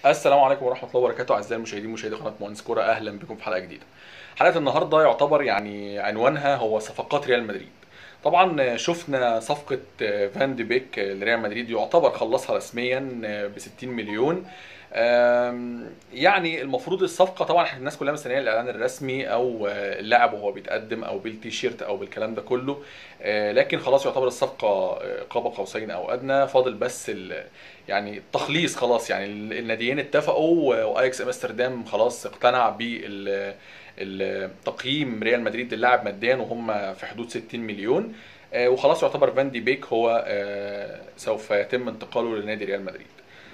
السلام عليكم ورحمه الله وبركاته اعزائي المشاهدين مشاهدي قناه مهندس كوره اهلا بكم في حلقه جديده حلقه النهارده يعتبر يعني عنوانها هو صفقات ريال مدريد طبعا شفنا صفقه فان دي بيك لريال مدريد يعتبر خلصها رسميا ب 60 مليون أم، يعني المفروض الصفقه طبعا احنا الناس كلها مستنيه الاعلان الرسمي او اللاعب وهو بيتقدم او بالتيشيرت او بالكلام ده كله أه، لكن خلاص يعتبر الصفقه أه، قاب قوسين او ادنى فاضل بس ال- يعني التخليص خلاص يعني ال- الناديين اتفقوا واياكس امستردام خلاص اقتنع بال ال- تقييم ريال مدريد للاعب ماديا وهم في حدود 60 مليون أه، وخلاص يعتبر فان دي بيك هو أه، سوف يتم انتقاله لنادي ريال مدريد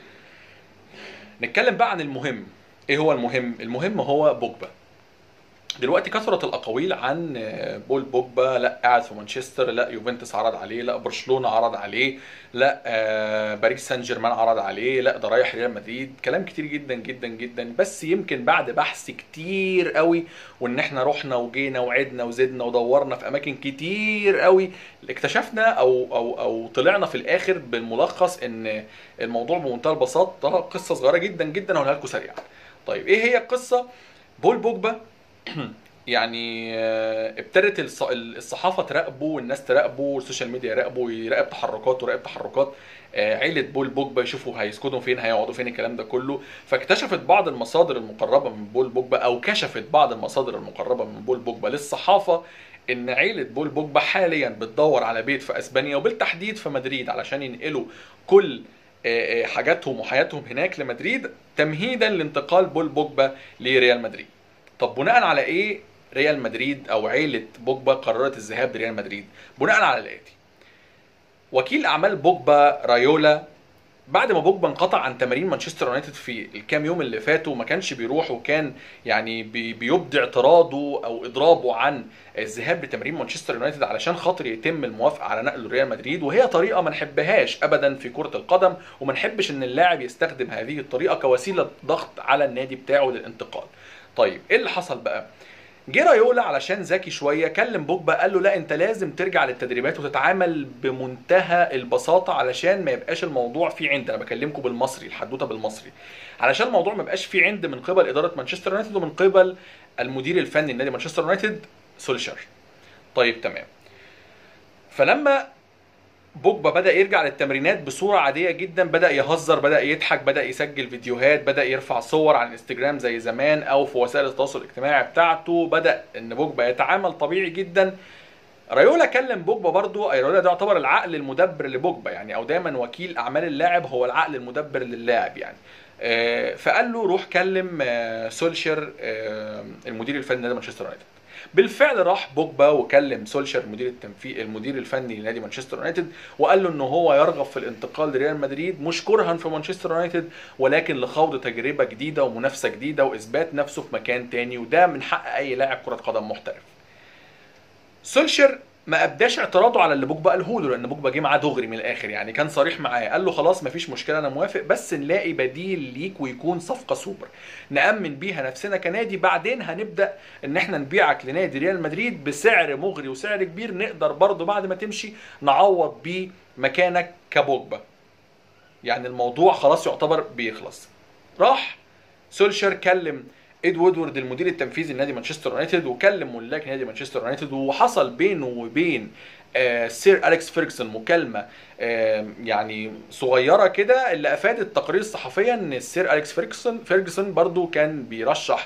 نتكلم بقى عن المهم ايه هو المهم المهم هو بوجبا دلوقتي كثرت الاقاويل عن بول بوجبا لا قاعد في مانشستر لا يوفنتوس عرض عليه لا برشلونه عرض عليه لا آه، باريس سان جيرمان عرض عليه لا ده رايح ريال مدريد كلام كتير جدا جدا جدا بس يمكن بعد بحث كتير قوي وان احنا رحنا وجينا وعدنا وزدنا ودورنا في اماكن كتير قوي اكتشفنا او او او طلعنا في الاخر بالملخص ان الموضوع بمنتهى البساطه قصه صغيره جدا جدا هقولها لكم سريعا طيب ايه هي القصه بول بوجبا يعني آه، ابتدت الص- الصحافه تراقبه والناس تراقبه والسوشيال ميديا يراقبه يراقب تحركاته ويراقب تحركات آه، عيله بول بوجبا يشوفوا هيسكنوا فين هيقعدوا فين الكلام ده كله فاكتشفت بعض المصادر المقربه من بول بوجبا او كشفت بعض المصادر المقربه من بول بوجبا للصحافه ان عيله بول بوجبا حاليا بتدور على بيت في اسبانيا وبالتحديد في مدريد علشان ينقلوا كل آه، آه، حاجاتهم وحياتهم هناك لمدريد تمهيدا لانتقال بول بوجبا لريال مدريد طب بناء على ايه ريال مدريد او عيله بوجبا قررت الذهاب لريال مدريد بناء على الاتي وكيل اعمال بوجبا رايولا بعد ما بوجبا انقطع عن تمارين مانشستر يونايتد في الكام يوم اللي فاتوا ما كانش بيروح وكان يعني بي- بيبدي اعتراضه او اضرابه عن الذهاب لتمارين مانشستر يونايتد علشان خاطر يتم الموافقه على نقله لريال مدريد وهي طريقه ما نحبهاش ابدا في كره القدم وما نحبش ان اللاعب يستخدم هذه الطريقه كوسيله ضغط على النادي بتاعه للانتقال طيب ايه اللي حصل بقى جه رايولا علشان ذكي شويه كلم بوجبا قال له لا انت لازم ترجع للتدريبات وتتعامل بمنتهى البساطه علشان ما يبقاش الموضوع فيه عند انا بكلمكم بالمصري الحدوته بالمصري علشان الموضوع ما يبقاش فيه عند من قبل اداره مانشستر يونايتد ومن قبل المدير الفني لنادي مانشستر يونايتد سولشر طيب تمام فلما بوجبا بدا يرجع للتمرينات بصوره عاديه جدا بدا يهزر بدا يضحك بدا يسجل فيديوهات بدا يرفع صور على الانستجرام زي زمان او في وسائل التواصل الاجتماعي بتاعته بدا ان بوجبا يتعامل طبيعي جدا رايولا كلم بوجبا برضو رايولا ده يعتبر العقل المدبر لبوجبا يعني او دايما وكيل اعمال اللاعب هو العقل المدبر للاعب يعني آه، فقال له روح كلم آه، سولشر آه، المدير الفني لنادي مانشستر يونايتد بالفعل راح بوجبا وكلم سولشر المدير التنفيذي المدير الفني لنادي مانشستر يونايتد وقال له ان هو يرغب في الانتقال لريال مدريد مش كرها في مانشستر يونايتد ولكن لخوض تجربه جديده ومنافسه جديده واثبات نفسه في مكان تاني وده من حق اي لاعب كره قدم محترف سولشر ما ابداش اعتراضه على اللي بوجبا قاله له لان بوجبا جه معاه دغري من الاخر يعني كان صريح معاه قال له خلاص مفيش مشكله انا موافق بس نلاقي بديل ليك ويكون صفقه سوبر نامن بيها نفسنا كنادي بعدين هنبدا ان احنا نبيعك لنادي ريال مدريد بسعر مغري وسعر كبير نقدر برضه بعد ما تمشي نعوض بيه مكانك كبوجبا يعني الموضوع خلاص يعتبر بيخلص راح سولشر كلم اد وودورد المدير التنفيذي لنادي مانشستر يونايتد وكلم ملاك نادي مانشستر يونايتد وحصل بينه وبين آه، سير اليكس فيرجسون مكالمه آه، يعني صغيره كده اللي افادت تقرير الصحفيه ان السير اليكس فيرجسون فيرجسون برضو كان بيرشح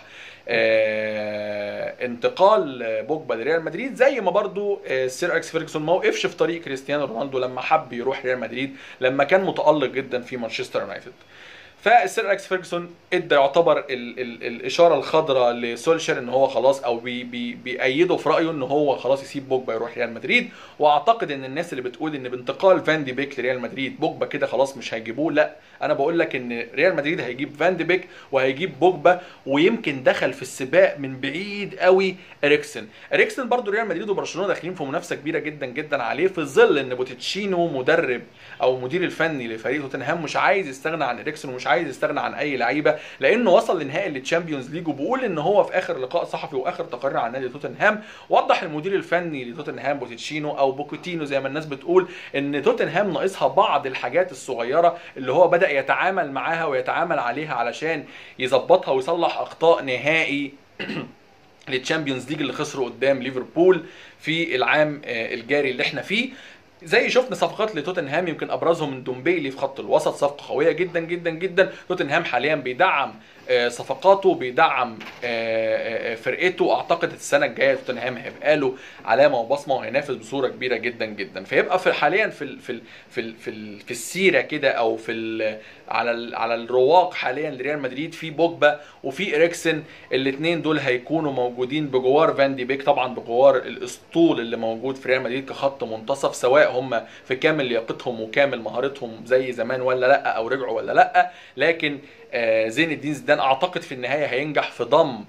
آه، انتقال بوجبا لريال مدريد زي ما برضو آه، السير اليكس فيرجسون ما وقفش في طريق كريستيانو رونالدو لما حب يروح ريال مدريد لما كان متالق جدا في مانشستر يونايتد فالسير اليكس فيرجسون ادى يعتبر ال ال الاشاره الخضراء لسولشر ان هو خلاص او بي بي بيأيده في رايه ان هو خلاص يسيب بوجبا يروح ريال مدريد واعتقد ان الناس اللي بتقول ان بانتقال فان دي بيك لريال مدريد بوجبا كده خلاص مش هيجيبوه لا انا بقول لك ان ريال مدريد هيجيب فان دي بيك وهيجيب بوجبا ويمكن دخل في السباق من بعيد قوي اريكسن اريكسن برضو ريال مدريد وبرشلونه داخلين في منافسه كبيره جدا جدا عليه في ظل ان بوتيتشينو مدرب او مدير الفني لفريق توتنهام مش عايز يستغنى عن اريكسن ومش عايز عايز يستغنى عن اي لعيبه لانه وصل لنهائي التشامبيونز ليج وبيقول ان هو في اخر لقاء صحفي واخر تقرير عن نادي توتنهام وضح المدير الفني لتوتنهام بوتيتشينو او بوكوتينو زي ما الناس بتقول ان توتنهام ناقصها بعض الحاجات الصغيره اللي هو بدا يتعامل معاها ويتعامل عليها علشان يظبطها ويصلح اخطاء نهائي للتشامبيونز ليج اللي خسروا قدام ليفربول في العام آه، الجاري اللي احنا فيه زي شفنا صفقات لتوتنهام يمكن ابرزهم من دومبيلي في خط الوسط صفقه قويه جدا جدا جدا توتنهام حاليا بيدعم آه، صفقاته بيدعم آه، آه، فرقته اعتقد السنه الجايه توتنهام هيبقى له علامه وبصمه وهينافس بصوره كبيره جدا جدا فيبقى في حاليا في ال في ال في ال في, ال في السيره كده او في ال على ال على الرواق حاليا لريال مدريد في بوجبا وفي اريكسن الاثنين دول هيكونوا موجودين بجوار فان دي بيك طبعا بجوار الاسطول اللي موجود في ريال مدريد كخط منتصف سواء هم في كامل لياقتهم وكامل مهارتهم زي زمان ولا لا او رجعوا ولا لا لكن آه، زين الدين زيدان اعتقد في النهايه هينجح في ضم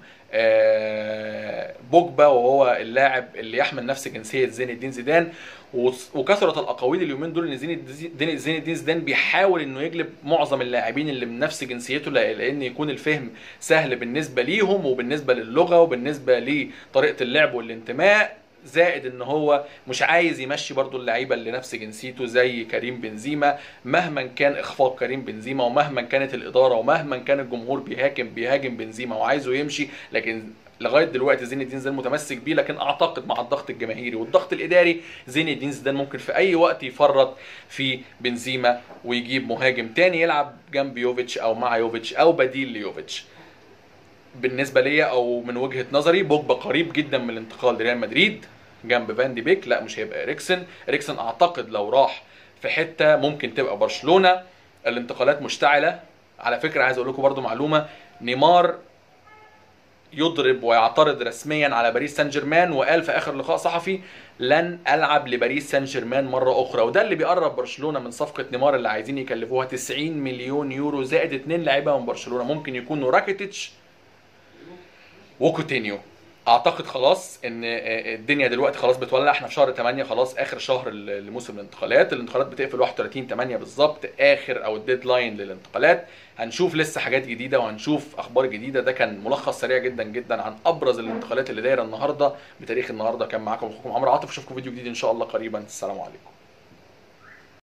آه، بوجبا وهو اللاعب اللي يحمل نفس جنسيه زين الدين زيدان وص- وكثره الاقاويل اليومين دول ان زين الدين زين الدين زيدان بيحاول انه يجلب معظم اللاعبين اللي من نفس جنسيته لا- لان يكون الفهم سهل بالنسبه ليهم وبالنسبه للغه وبالنسبه لطريقه اللعب والانتماء زائد ان هو مش عايز يمشي برضو اللعيبه اللي نفس جنسيته زي كريم بنزيما مهما كان اخفاق كريم بنزيما ومهما كانت الاداره ومهما كان الجمهور بيهاجم بيهاجم بنزيما وعايزه يمشي لكن لغايه دلوقتي زين الدين زيدان متمسك بيه لكن اعتقد مع الضغط الجماهيري والضغط الاداري زين الدين زيدان ممكن في اي وقت يفرط في بنزيما ويجيب مهاجم تاني يلعب جنب يوفيتش او مع يوفيتش او بديل ليوفيتش بالنسبه ليا او من وجهه نظري بوجبا قريب جدا من الانتقال لريال مدريد جنب فان دي بيك لا مش هيبقى اريكسن اريكسن اعتقد لو راح في حته ممكن تبقى برشلونه الانتقالات مشتعله على فكره عايز اقول لكم برضو معلومه نيمار يضرب ويعترض رسميا على باريس سان جيرمان وقال في اخر لقاء صحفي لن العب لباريس سان جيرمان مره اخرى وده اللي بيقرب برشلونه من صفقه نيمار اللي عايزين يكلفوها 90 مليون يورو زائد اثنين لعيبه من برشلونه ممكن يكونوا راكيتيتش وكوتينيو اعتقد خلاص ان الدنيا دلوقتي خلاص بتولع احنا في شهر 8 خلاص اخر شهر لموسم الانتقالات الانتقالات بتقفل 31 8 بالظبط اخر او الديدلاين للانتقالات هنشوف لسه حاجات جديده وهنشوف اخبار جديده ده كان ملخص سريع جدا جدا عن ابرز الانتقالات اللي دايره النهارده بتاريخ النهارده كان معاكم اخوكم عمرو عاطف اشوفكم فيديو جديد ان شاء الله قريبا السلام عليكم